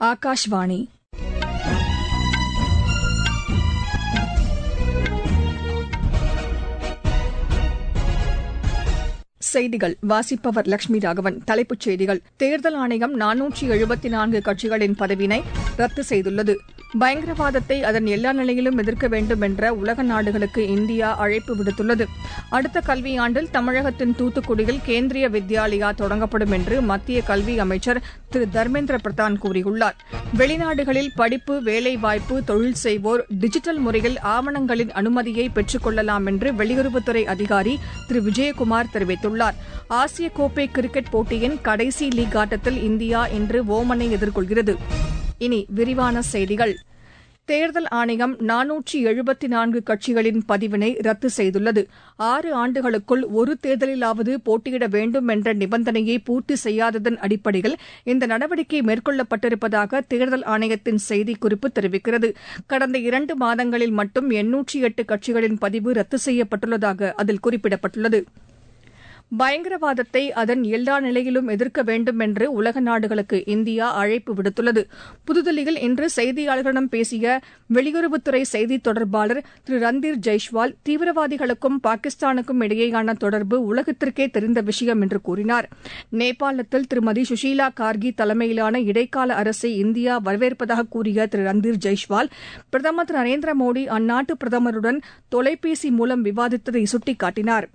ஆகாஷ்வாணி செய்திகள் வாசிப்பவர் லட்சுமி ராகவன் தலைப்புச் செய்திகள் தேர்தல் ஆணையம் நானூற்றி எழுபத்தி நான்கு கட்சிகளின் பதவியினை ரத்து செய்துள்ளது பயங்கரவாதத்தை அதன் எல்லா நிலையிலும் எதிர்க்க வேண்டும் என்ற உலக நாடுகளுக்கு இந்தியா அழைப்பு விடுத்துள்ளது அடுத்த கல்வியாண்டில் தமிழகத்தின் தூத்துக்குடியில் கேந்திரிய வித்யாலயா தொடங்கப்படும் என்று மத்திய கல்வி அமைச்சர் திரு தர்மேந்திர பிரதான் கூறியுள்ளார் வெளிநாடுகளில் படிப்பு வேலைவாய்ப்பு தொழில் செய்வோர் டிஜிட்டல் முறையில் ஆவணங்களின் அனுமதியை பெற்றுக் கொள்ளலாம் என்று வெளியுறவுத்துறை அதிகாரி திரு விஜயகுமார் தெரிவித்துள்ளார் ஆசிய கோப்பை கிரிக்கெட் போட்டியின் கடைசி லீக் ஆட்டத்தில் இந்தியா இன்று ஓமனை எதிர்கொள்கிறது இனி விரிவான செய்திகள் தேர்தல் ஆணையம் நானூற்றி எழுபத்தி நான்கு கட்சிகளின் பதிவினை ரத்து செய்துள்ளது ஆறு ஆண்டுகளுக்குள் ஒரு தேர்தலிலாவது போட்டியிட வேண்டும் என்ற நிபந்தனையை பூர்த்தி செய்யாததன் அடிப்படையில் இந்த நடவடிக்கை மேற்கொள்ளப்பட்டிருப்பதாக தேர்தல் ஆணையத்தின் செய்திக்குறிப்பு தெரிவிக்கிறது கடந்த இரண்டு மாதங்களில் மட்டும் எண்ணூற்றி எட்டு கட்சிகளின் பதிவு ரத்து செய்யப்பட்டுள்ளதாக அதில் குறிப்பிடப்பட்டுள்ளது பயங்கரவாதத்தை அதன் எல்லா நிலையிலும் எதிர்க்க வேண்டும் என்று உலக நாடுகளுக்கு இந்தியா அழைப்பு விடுத்துள்ளது புதுதில்லியில் இன்று செய்தியாளர்களிடம் பேசிய வெளியுறவுத்துறை செய்தித் தொடர்பாளர் திரு ரந்தீர் ஜெய்ஷ்வால் தீவிரவாதிகளுக்கும் பாகிஸ்தானுக்கும் இடையேயான தொடர்பு உலகத்திற்கே தெரிந்த விஷயம் என்று கூறினார் நேபாளத்தில் திருமதி சுஷீலா கார்கி தலைமையிலான இடைக்கால அரசை இந்தியா வரவேற்பதாக கூறிய திரு ரந்தீர் ஜெய்ஷ்வால் பிரதமர் திரு நரேந்திர மோடி அந்நாட்டு பிரதமருடன் தொலைபேசி மூலம் விவாதித்ததை சுட்டிக்காட்டினாா்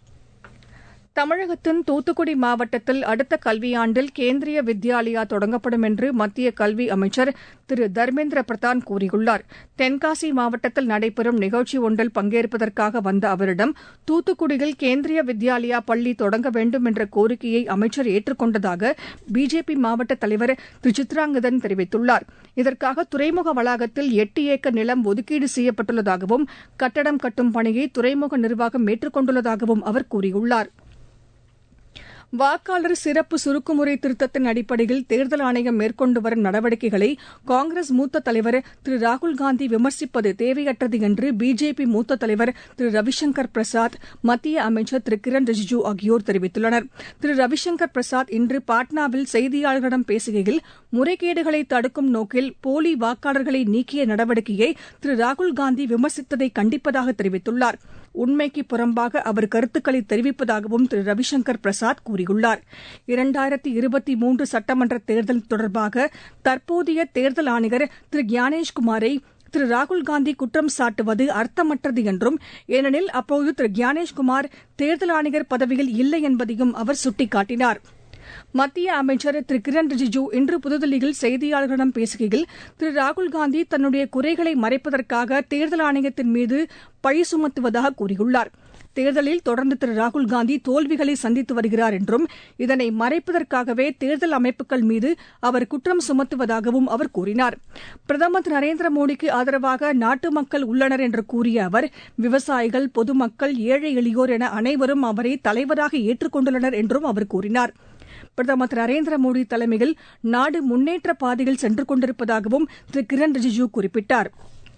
தமிழகத்தின் தூத்துக்குடி மாவட்டத்தில் அடுத்த கல்வியாண்டில் கேந்திரிய வித்யாலயா தொடங்கப்படும் என்று மத்திய கல்வி அமைச்சர் திரு தர்மேந்திர பிரதான் கூறியுள்ளார் தென்காசி மாவட்டத்தில் நடைபெறும் நிகழ்ச்சி ஒன்றில் பங்கேற்பதற்காக வந்த அவரிடம் தூத்துக்குடியில் கேந்திரிய வித்யாலயா பள்ளி தொடங்க வேண்டும் என்ற கோரிக்கையை அமைச்சர் ஏற்றுக்கொண்டதாக பிஜேபி மாவட்ட தலைவர் திரு சித்ராங்கதன் தெரிவித்துள்ளார் இதற்காக துறைமுக வளாகத்தில் எட்டு ஏக்கர் நிலம் ஒதுக்கீடு செய்யப்பட்டுள்ளதாகவும் கட்டடம் கட்டும் பணியை துறைமுக நிர்வாகம் ஏற்றுக்கொண்டுள்ளதாகவும் அவர் கூறியுள்ளார் வாக்காளர் சிறப்பு சுருக்குமுறை திருத்தத்தின் அடிப்படையில் தேர்தல் ஆணையம் மேற்கொண்டு வரும் நடவடிக்கைகளை காங்கிரஸ் மூத்த தலைவர் திரு ராகுல்காந்தி விமர்சிப்பது தேவையற்றது என்று பிஜேபி மூத்த தலைவர் திரு ரவிசங்கர் பிரசாத் மத்திய அமைச்சர் திரு கிரண் ரிஜிஜூ ஆகியோர் தெரிவித்துள்ளனர் திரு ரவிசங்கர் பிரசாத் இன்று பாட்னாவில் செய்தியாளர்களிடம் பேசுகையில் முறைகேடுகளை தடுக்கும் நோக்கில் போலி வாக்காளர்களை நீக்கிய நடவடிக்கையை திரு ராகுல்காந்தி விமர்சித்ததை கண்டிப்பதாக தெரிவித்துள்ளார் உண்மைக்கு புறம்பாக அவர் கருத்துக்களை தெரிவிப்பதாகவும் திரு ரவிசங்கர் பிரசாத் கூறியுள்ளார் இரண்டாயிரத்தி இருபத்தி மூன்று சட்டமன்ற தேர்தல் தொடர்பாக தற்போதைய தேர்தல் ஆணையர் திரு கியானேஷ்குமாரை திரு ராகுல்காந்தி குற்றம் சாட்டுவது அர்த்தமற்றது என்றும் ஏனெனில் அப்போது திரு கியானேஷ்குமார் தேர்தல் ஆணையர் பதவியில் இல்லை என்பதையும் அவர் சுட்டிக்காட்டினார் மத்திய அமைச்சர் திரு கிரண் ரிஜிஜூ இன்று புதுதில்லியில் செய்தியாளர்களிடம் பேசுகையில் திரு ராகுல்காந்தி தன்னுடைய குறைகளை மறைப்பதற்காக தேர்தல் ஆணையத்தின் மீது பழி சுமத்துவதாக கூறியுள்ளார் தேர்தலில் தொடர்ந்து திரு ராகுல்காந்தி தோல்விகளை சந்தித்து வருகிறார் என்றும் இதனை மறைப்பதற்காகவே தேர்தல் அமைப்புகள் மீது அவர் குற்றம் சுமத்துவதாகவும் அவர் கூறினார் பிரதமர் திரு நரேந்திர மோடிக்கு ஆதரவாக நாட்டு மக்கள் உள்ளனர் என்று கூறிய அவர் விவசாயிகள் பொதுமக்கள் ஏழை எளியோர் என அனைவரும் அவரை தலைவராக ஏற்றுக்கொண்டுள்ளனர் என்றும் அவர் கூறினார் பிரதமர் திரு நரேந்திர மோடி தலைமையில் நாடு முன்னேற்ற பாதையில் சென்று கொண்டிருப்பதாகவும் திரு கிரண் ரிஜிஜூ குறிப்பிட்டார்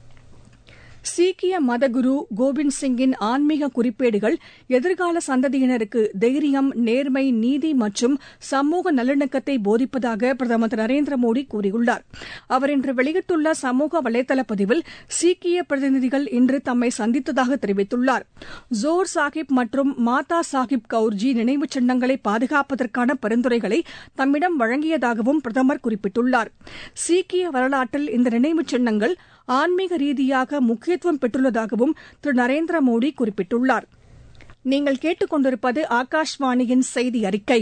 சீக்கிய மதகுரு கோவிந்த் சிங்கின் ஆன்மீக குறிப்பேடுகள் எதிர்கால சந்ததியினருக்கு தைரியம் நேர்மை நீதி மற்றும் சமூக நல்லிணக்கத்தை போதிப்பதாக பிரதமர் திரு நரேந்திர மோடி கூறியுள்ளார் அவர் இன்று வெளியிட்டுள்ள சமூக வலைதள பதிவில் சீக்கிய பிரதிநிதிகள் இன்று தம்மை சந்தித்ததாக தெரிவித்துள்ளார் ஜோர் சாஹிப் மற்றும் மாதா சாஹிப் கவுர்ஜி நினைவுச் சின்னங்களை பாதுகாப்பதற்கான பரிந்துரைகளை தம்மிடம் வழங்கியதாகவும் பிரதமர் குறிப்பிட்டுள்ளார் சீக்கிய வரலாற்றில் இந்த நினைவுச் சின்னங்கள் ஆன்மீக ரீதியாக முக்கியத்துவம் பெற்றுள்ளதாகவும் திரு நரேந்திர மோடி குறிப்பிட்டுள்ளார் நீங்கள் கேட்டுக்கொண்டிருப்பது ஆகாஷ்வாணியின் செய்தி அறிக்கை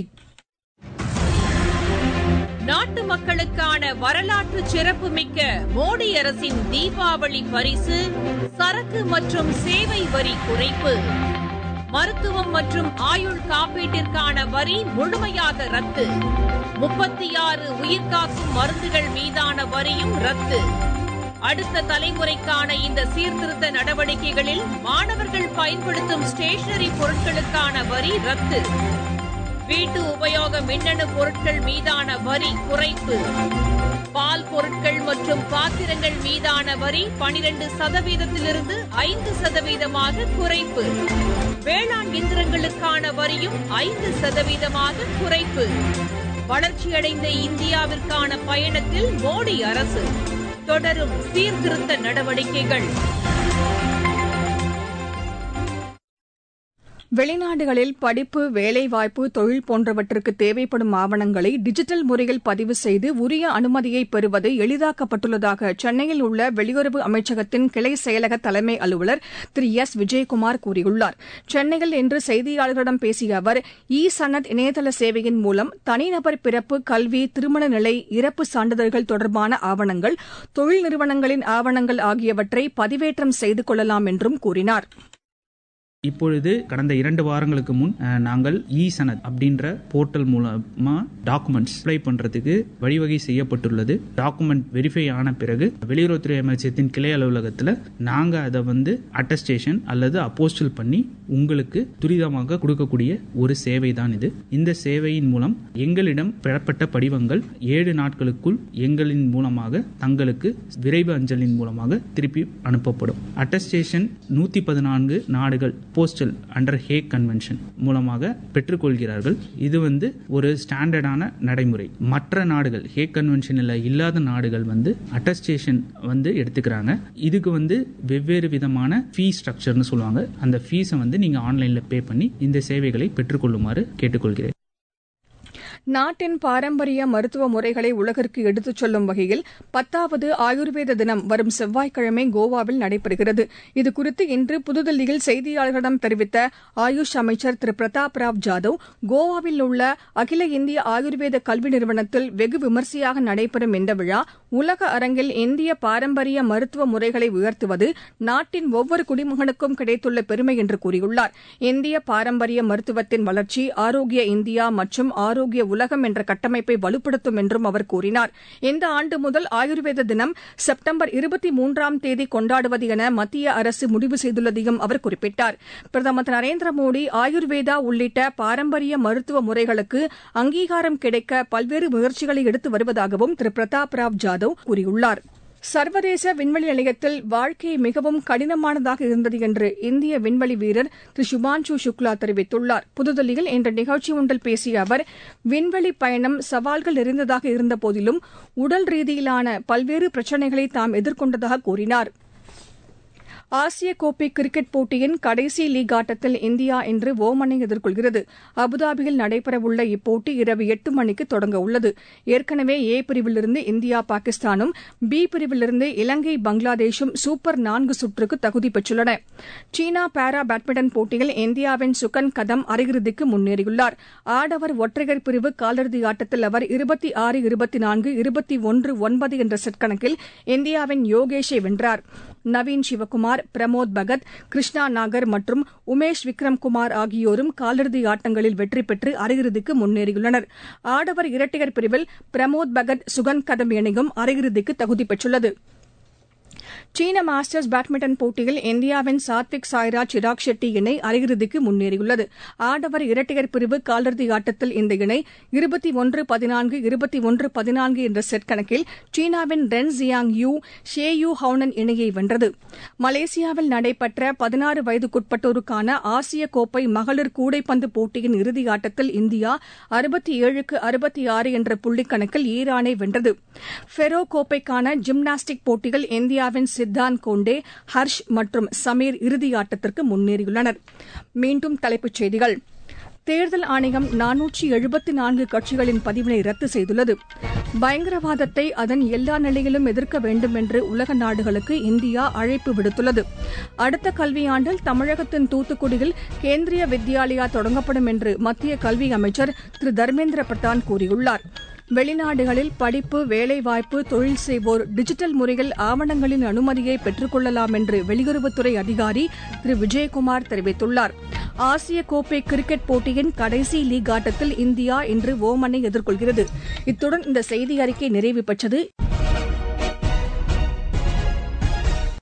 நாட்டு மக்களுக்கான வரலாற்று சிறப்புமிக்க மோடி அரசின் தீபாவளி பரிசு சரக்கு மற்றும் சேவை வரி குறைப்பு மருத்துவம் மற்றும் ஆயுள் காப்பீட்டிற்கான வரி முழுமையாக ரத்து முப்பத்தி ஆறு உயிர்காக்கும் மருந்துகள் மீதான வரியும் ரத்து அடுத்த தலைமுறைக்கான இந்த சீர்திருத்த நடவடிக்கைகளில் மாணவர்கள் பயன்படுத்தும் ஸ்டேஷனரி பொருட்களுக்கான வரி ரத்து வீட்டு உபயோக மின்னணு பொருட்கள் மீதான வரி குறைப்பு பால் பொருட்கள் மற்றும் பாத்திரங்கள் மீதான வரி பனிரெண்டு சதவீதத்திலிருந்து ஐந்து சதவீதமாக குறைப்பு வேளாண் இயந்திரங்களுக்கான வரியும் ஐந்து சதவீதமாக குறைப்பு வளர்ச்சியடைந்த இந்தியாவிற்கான பயணத்தில் மோடி அரசு தொடரும் சீர்திருத்த நடவடிக்கைகள் வெளிநாடுகளில் படிப்பு வேலைவாய்ப்பு தொழில் போன்றவற்றுக்கு தேவைப்படும் ஆவணங்களை டிஜிட்டல் முறையில் பதிவு செய்து உரிய அனுமதியை பெறுவது எளிதாக்கப்பட்டுள்ளதாக சென்னையில் உள்ள வெளியுறவு அமைச்சகத்தின் கிளை செயலக தலைமை அலுவலர் திரு எஸ் விஜயகுமார் கூறியுள்ளார் சென்னையில் இன்று செய்தியாளர்களிடம் பேசிய அவர் இ சனத் இணையதள சேவையின் மூலம் தனிநபர் பிறப்பு கல்வி திருமண நிலை இறப்பு சான்றிதழ்கள் தொடர்பான ஆவணங்கள் தொழில் நிறுவனங்களின் ஆவணங்கள் ஆகியவற்றை பதிவேற்றம் செய்து கொள்ளலாம் என்றும் கூறினார் இப்பொழுது கடந்த இரண்டு வாரங்களுக்கு முன் அஹ், நாங்கள் இ சனத் அப்படின்ற போர்ட்டல் மூலமா டாக்குமெண்ட்ஸ் அப்ளை பண்றதுக்கு வழிவகை செய்யப்பட்டுள்ளது டாக்குமெண்ட் வெரிஃபை ஆன பிறகு வெளியுறவுத்துறை அமைச்சகத்தின் கிளை அலுவலகத்தில் நாங்க அதை வந்து அட்டஸ்டேஷன் அல்லது அப்போஸ்டல் பண்ணி உங்களுக்கு துரிதமாக கொடுக்கக்கூடிய ஒரு சேவை தான் இது இந்த சேவையின் மூலம் எங்களிடம் பெறப்பட்ட படிவங்கள் ஏழு நாட்களுக்குள் எங்களின் மூலமாக தங்களுக்கு விரைவு அஞ்சலின் மூலமாக திருப்பி அனுப்பப்படும் அட்டஸ்டேஷன் நூத்தி பதினான்கு நாடுகள் போஸ்டல் அண்டர் ஹேக் கன்வென்ஷன் மூலமாக பெற்றுக்கொள்கிறார்கள் இது வந்து ஒரு ஸ்டாண்டர்டான நடைமுறை மற்ற நாடுகள் ஹேக் கன்வென்ஷனில் இல்லாத நாடுகள் வந்து அட்டஸ்டேஷன் வந்து எடுத்துக்கிறாங்க இதுக்கு வந்து வெவ்வேறு விதமான ஃபீ ஸ்ட்ரக்சர்னு சொல்லுவாங்க அந்த ஃபீஸை வந்து நீங்கள் ஆன்லைனில் பே பண்ணி இந்த சேவைகளை பெற்றுக்கொள்ளுமாறு கேட்டுக்கொள்கிறேன் நாட்டின் பாரம்பரிய மருத்துவ முறைகளை உலகிற்கு எடுத்துச் சொல்லும் வகையில் பத்தாவது ஆயுர்வேத தினம் வரும் செவ்வாய்க்கிழமை கோவாவில் நடைபெறுகிறது இதுகுறித்து இன்று புதுதில்லியில் செய்தியாளர்களிடம் தெரிவித்த ஆயுஷ் அமைச்சர் திரு பிரதாப் ராவ் ஜாதவ் கோவாவில் உள்ள அகில இந்திய ஆயுர்வேத கல்வி நிறுவனத்தில் வெகு விமரிசையாக நடைபெறும் இந்த விழா உலக அரங்கில் இந்திய பாரம்பரிய மருத்துவ முறைகளை உயர்த்துவது நாட்டின் ஒவ்வொரு குடிமகனுக்கும் கிடைத்துள்ள பெருமை என்று கூறியுள்ளார் இந்திய பாரம்பரிய மருத்துவத்தின் வளர்ச்சி ஆரோக்கிய இந்தியா மற்றும் ஆரோக்கிய உலகம் என்ற கட்டமைப்பை வலுப்படுத்தும் என்றும் அவர் கூறினார் இந்த ஆண்டு முதல் ஆயுர்வேத தினம் செப்டம்பர் இருபத்தி மூன்றாம் தேதி கொண்டாடுவது என மத்திய அரசு முடிவு செய்துள்ளதையும் அவர் குறிப்பிட்டார் பிரதமர் திரு நரேந்திர மோடி ஆயுர்வேதா உள்ளிட்ட பாரம்பரிய மருத்துவ முறைகளுக்கு அங்கீகாரம் கிடைக்க பல்வேறு முயற்சிகளை எடுத்து வருவதாகவும் திரு பிரதாப் ராவ் ஜாதவ் கூறியுள்ளார் சர்வதேச விண்வெளி நிலையத்தில் வாழ்க்கை மிகவும் கடினமானதாக இருந்தது என்று இந்திய விண்வெளி வீரர் திரு சுபான்ஷு சுக்லா தெரிவித்துள்ளார் புதுதில்லியில் இன்று நிகழ்ச்சி ஒன்றில் பேசிய அவர் விண்வெளி பயணம் சவால்கள் நிறைந்ததாக இருந்தபோதிலும் உடல் ரீதியிலான பல்வேறு பிரச்சினைகளை தாம் எதிர்கொண்டதாக கூறினார் ஆசிய கோப்பை கிரிக்கெட் போட்டியின் கடைசி லீக் ஆட்டத்தில் இந்தியா இன்று ஓமனை எதிர்கொள்கிறது அபுதாபியில் நடைபெறவுள்ள இப்போட்டி இரவு எட்டு மணிக்கு தொடங்க உள்ளது ஏற்கனவே ஏ பிரிவிலிருந்து இந்தியா பாகிஸ்தானும் பி பிரிவிலிருந்து இலங்கை பங்களாதேஷும் சூப்பர் நான்கு சுற்றுக்கு தகுதி பெற்றுள்ளன சீனா பாரா பேட்மிண்டன் போட்டியில் இந்தியாவின் சுகன் கதம் அரையிறுதிக்கு முன்னேறியுள்ளார் ஆடவர் ஒற்றையர் பிரிவு காலிறுதி ஆட்டத்தில் அவர் இருபத்தி ஆறு இருபத்தி நான்கு இருபத்தி ஒன்று ஒன்பது என்ற செட் கணக்கில் இந்தியாவின் யோகேஷை வென்றார் நவீன் சிவகுமார் பிரமோத் பகத் கிருஷ்ணா நாகர் மற்றும் உமேஷ் விக்ரம் குமார் ஆகியோரும் காலிறுதி ஆட்டங்களில் வெற்றி பெற்று அரையிறுதிக்கு முன்னேறியுள்ளனர் ஆடவர் இரட்டையர் பிரிவில் பிரமோத் பகத் சுகன் கதம் இணையும் அரையிறுதிக்கு தகுதி பெற்றுள்ளது சீன மாஸ்டர்ஸ் பேட்மிண்டன் போட்டியில் இந்தியாவின் சாத்விக் சாய்ராஜ் சிராக் ஷெட்டி இணை அரையிறுதிக்கு முன்னேறியுள்ளது ஆடவர் இரட்டையர் பிரிவு காலிறுதி ஆட்டத்தில் இந்த இணை இருபத்தி ஒன்று பதினான்கு இருபத்தி ஒன்று பதினான்கு என்ற செட் கணக்கில் சீனாவின் Ren Jiang Yu She Yu Haunan இணையை வென்றது மலேசியாவில் நடைபெற்ற பதினாறு வயதுக்குட்பட்டோருக்கான ஆசிய கோப்பை மகளிர் கூடைப்பந்து போட்டியின் இறுதி ஆட்டத்தில் இந்தியா அறுபத்தி ஏழுக்கு அறுபத்தி ஆறு என்ற புள்ளிக்கணக்கில் ஈரானை வென்றது ஃபெரோ கோப்பைக்கான ஜிம்னாஸ்டிக் போட்டியில் இந்தியாவின் சித்தாந்த் கோண்டே ஹர்ஷ் மற்றும் சமீர் இறுதியாட்டத்திற்கு முன்னேறியுள்ளனர் மீண்டும் தலைப்புச் செய்திகள் தேர்தல் ஆணையம் நானூற்றி எழுபத்தி நான்கு கட்சிகளின் பதிவினை ரத்து செய்துள்ளது பயங்கரவாதத்தை அதன் எல்லா நிலையிலும் எதிர்க்க வேண்டும் என்று உலக நாடுகளுக்கு இந்தியா அழைப்பு விடுத்துள்ளது அடுத்த கல்வியாண்டில் தமிழகத்தின் தூத்துக்குடியில் கேந்திரிய வித்யாலயா தொடங்கப்படும் என்று மத்திய கல்வி அமைச்சர் திரு தர்மேந்திர பிரதான் கூறியுள்ளார் வெளிநாடுகளில் படிப்பு வேலைவாய்ப்பு தொழில் செய்வோர் டிஜிட்டல் முறையில் ஆவணங்களின் அனுமதியை பெற்றுக் கொள்ளலாம் என்று வெளியுறவுத்துறை அதிகாரி திரு விஜயகுமார் தெரிவித்துள்ளார் ஆசிய கோப்பை கிரிக்கெட் போட்டியின் கடைசி லீக் ஆட்டத்தில் இந்தியா இன்று ஓமனை எதிர்கொள்கிறது இத்துடன் இந்த செய்தி அறிக்கை நிறைவு பெற்றது